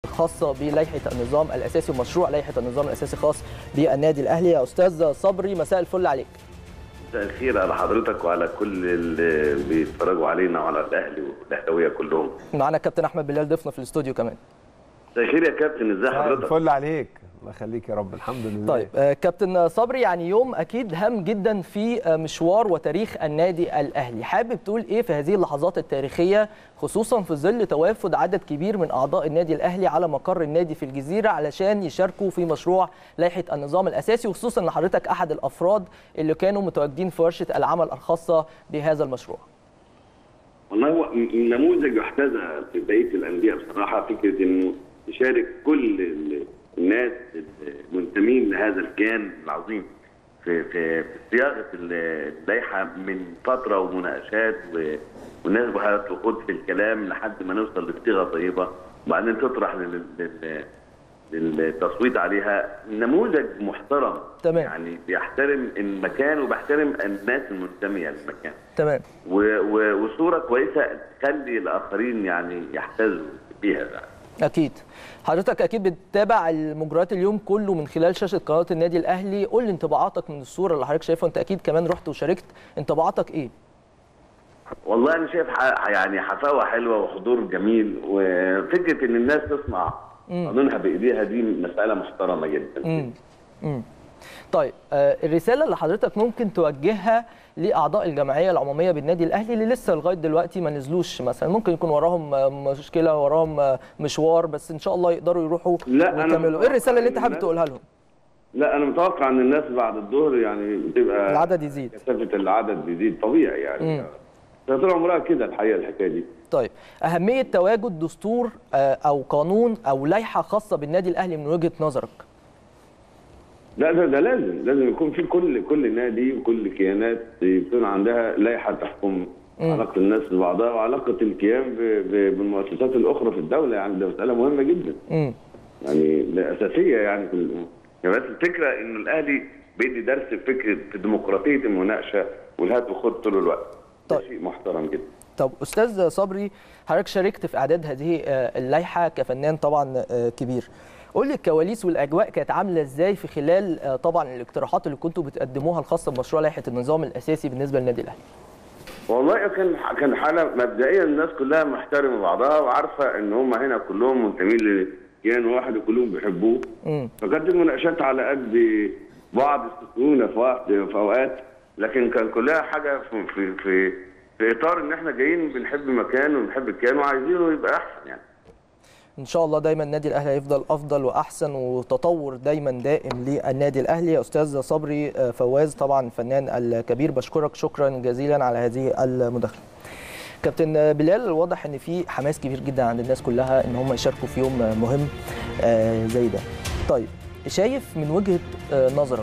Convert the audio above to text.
خاصه بلائحه النظام الاساسي ومشروع لائحه النظام الاساسي خاص بالنادي الاهلي يا استاذ صبري مساء الفل عليك مساء الخير على حضرتك وعلى كل اللي بيتفرجوا علينا وعلى الاهلي والاهلاويه كلهم معانا كابتن احمد بلال ضيفنا في الاستوديو كمان مساء الخير يا كابتن ازي حضرتك الفل عليك الله يخليك يا رب الحمد لله طيب آه، كابتن صبري يعني يوم اكيد هام جدا في آه، مشوار وتاريخ النادي الاهلي حابب تقول ايه في هذه اللحظات التاريخيه خصوصا في ظل توافد عدد كبير من اعضاء النادي الاهلي على مقر النادي في الجزيره علشان يشاركوا في مشروع لائحه النظام الاساسي وخصوصا ان حضرتك احد الافراد اللي كانوا متواجدين في ورشه العمل الخاصه بهذا المشروع والله هو م- نموذج يحتذى في بقيه الانديه بصراحه فكره انه يشارك كل ال- الناس المنتمين لهذا الكيان العظيم في في في صياغه ال- اللائحه من فتره ومناقشات و- والناس بقى تخوض في الكلام لحد ما نوصل لصيغه طيبه وبعدين تطرح لل- لل- للتصويت عليها نموذج محترم تمام. يعني بيحترم المكان وبيحترم الناس المنتميه للمكان تمام و- و- وصوره كويسه تخلي الاخرين يعني يحتذوا بيها يعني. اكيد حضرتك اكيد بتتابع المجريات اليوم كله من خلال شاشه قناه النادي الاهلي قول لي انطباعاتك من الصوره اللي حضرتك شايفها انت اكيد كمان رحت وشاركت انطباعاتك ايه والله انا شايف ح- يعني حفاوه حلوه وحضور جميل وفكره ان الناس تصنع قانونها بايديها دي مساله محترمه جدا امم امم طيب آه، الرساله اللي حضرتك ممكن توجهها لاعضاء الجمعيه العموميه بالنادي الاهلي اللي لسه لغايه دلوقتي ما نزلوش مثلا ممكن يكون وراهم آه، مشكله وراهم آه، مشوار بس ان شاء الله يقدروا يروحوا لا، أنا ويكملوا ايه الرساله اللي انت حابب الناس- تقولها لهم لا انا متوقع ان الناس بعد الظهر يعني بتبقى العدد يزيد. كثافه العدد بيزيد طبيعي يعني طول عمرها كده الحقيقه الحكايه دي طيب اهميه تواجد دستور آه، او قانون او لائحه خاصه بالنادي الاهلي من وجهه نظرك لا ده, ده لازم لازم يكون في كل كل نادي وكل كيانات يكون عندها لائحه تحكم علاقه الناس ببعضها وعلاقه الكيان ب- ب- بالمؤسسات الاخرى في الدوله يعني ده مساله مهمه جدا امم يعني ده اساسيه يعني في ال- يعني بس الفكره انه الاهلي بيدي درس في فكره في ديمقراطيه المناقشه والهات وخد طول الوقت ده طيب. شيء محترم جدا طب استاذ صبري حضرتك شاركت في اعداد هذه آه، اللائحه كفنان طبعا آه، كبير قول لي الكواليس والاجواء كانت عامله ازاي في خلال آه، طبعا الاقتراحات اللي كنتوا بتقدموها الخاصه بمشروع لائحه النظام الاساسي بالنسبه للنادي الاهلي والله كان كان حاله مبدئيا الناس كلها محترمه بعضها وعارفه ان هم هنا كلهم منتمين لكيان واحد وكلهم بيحبوه امم فكانت المناقشات على قد بعض السكونه في وقت في اوقات لكن كان كلها حاجه في في في, في اطار ان احنا جايين بنحب مكان وبنحب الكيان وعايزينه يبقى احسن يعني ان شاء الله دايما النادي الاهلي هيفضل افضل واحسن وتطور دايما دائم للنادي الاهلي يا استاذ صبري آه، فواز طبعا الفنان الكبير بشكرك شكرا جزيلا على هذه المداخله كابتن بلال واضح ان في حماس كبير جدا عند الناس كلها ان هم يشاركوا في يوم مهم آه، زي ده طيب شايف من وجهه آه، نظرك